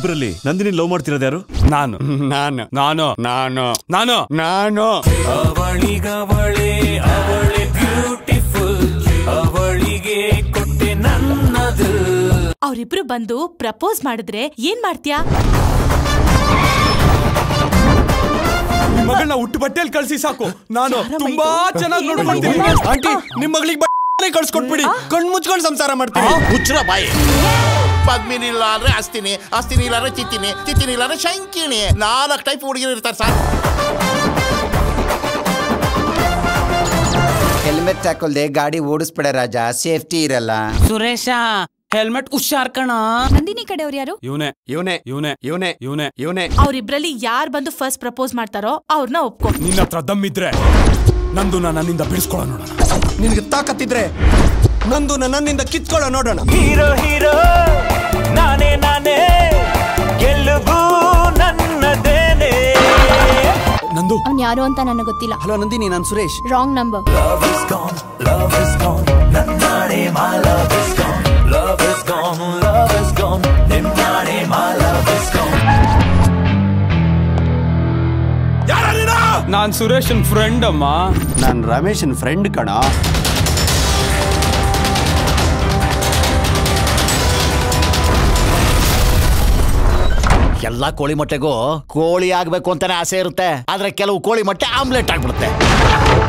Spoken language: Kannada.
ಇಬ್ಬರಲ್ಲಿ ನಂದಿನಿ ಲವ್ ಮಾಡ್ತಿರೋದು ಯಾರು ನಾನು ನಾನು ನಾನು ನಾನು ನಾನು ನಾನು ಅವಳಿಗವಳೆ ಅವಳೆ ಬ್ಯೂಟಿಫುಲ್ ಅವಳಿಗೆ ಕೊಟ್ಟೆ ನನ್ನದು ಅವ್ರಿಬ್ರು ಬಂದು ಪ್ರಪೋಸ್ ಮಾಡಿದ್ರೆ ಏನ್ ಮಾಡ್ತೀಯಾ ನಿಮ್ ಮಗಳನ್ನ ಹುಟ್ಟು ಬಟ್ಟೆಯಲ್ಲಿ ಕಳ್ಸಿ ಸಾಕು ನಾನು ತುಂಬಾ ಚೆನ್ನಾಗಿ ನೋಡ್ಕೊಳ್ತೀನಿ ಆಂಟಿ ನಿಮ್ ಮಗಳಿಗೆ ಬಟ್ಟೆ ಕಳ್ಸ್ಕೊಟ್ಬಿಡಿ ಕಣ್ ಮುಚ್ಕೊಂಡು ಸಂಸಾರ ಮಾಡ್ತೀನಿ ಹುಚ್ಚರ ಬಾಯಿ ಪದ್ಮಿನಿ ಇಲ್ಲ ಅಂದ್ರೆ ಅಸ್ತಿನಿ ಅಸ್ತಿನಿ ಇಲ್ಲ ಅಂದ್ರೆ ಚಿತ್ತಿನಿ ಚಿತ್ತಿನಿ ಇಲ್ಲ ಅಂದ್ರೆ ಶಂಕಿಣಿ ನಾಲ್ಕು ಟೈಪ್ ಹುಡುಗಿರು ಇರ್ತಾರೆ ಸರ್ ಹೆಲ್ಮೆಟ್ ಹಾಕೊಳ್ದೆ ಗಾಡಿ ಓಡಿಸ್ಬೇಡ ರಾಜ ಸೇಫ್ಟಿ ಇರಲ್ಲ ಸುರೇಶ ಹೆಲ್ಮೆಟ್ ಹುಷಾರ್ ಕಣ ನಂದಿನಿ ಕಡೆಯವ್ರು ಯಾರು ಇವನೇ ಇವನೇ ಇವನೇ ಇವನೇ ಇವನೇ ಇವನೇ ಅವ್ರಿಬ್ರಲ್ಲಿ ಯಾರ್ ಬಂದು ಫಸ್ಟ್ ಪ್ರಪೋಸ್ ಮಾಡ್ತಾರೋ ಅವ್ರನ್ನ ಒಪ್ಕೊ ನಿನ್ನ ಹತ್ರ ದಮ್ಮಿದ್ರೆ ನಂದು ನನ್ನಿಂದ ಬಿಡಿಸ್ಕೊಳ್ಳೋ ನೋಡೋಣ ನಿನಗೆ ತಾಕತ್ತಿದ್ರೆ ನಂದು ನನ್ನಿಂದ ಕಿತ್ಕೊಳ್ಳೋ ನೋಡೋಣ ಹೀರೋ ಹೀರೋ ನಾನೇ ನಾನೇ ಗೆಲುವು ನನ್ನದೇನೆ ನಂದು ಅವ್ನ್ ಯಾರು ಅಂತ ನನಗೆ ಗೊತ್ತಿಲ್ಲ ಹಲೋ ನಂದಿನಿ ನಾನು Suresh wrong number Love is gone, love is gone, ನನ್ನಾಣೆ my love is gone. Love is gone, love is gone, ನಿನ್ನಾಣೆ my love is gone. ನಾನ್ ಸುರೇಶನ್ ಫ್ರೆಂಡ್ ಅಮ್ಮ ನಾನು ರಮೇಶನ್ ಫ್ರೆಂಡ್ ಕಣ ಎಲ್ಲ ಕೋಳಿ ಮೊಟ್ಟೆಗೂ ಕೋಳಿ ಆಗ್ಬೇಕು ಅಂತಾನೆ ಆಸೆ ಇರುತ್ತೆ ಆದ್ರೆ ಕೆಲವು ಕೋಳಿ ಮೊಟ್ಟೆ ಆಮ್ಲೆಟ್ ಆಗ್ಬಿಡುತ್ತೆ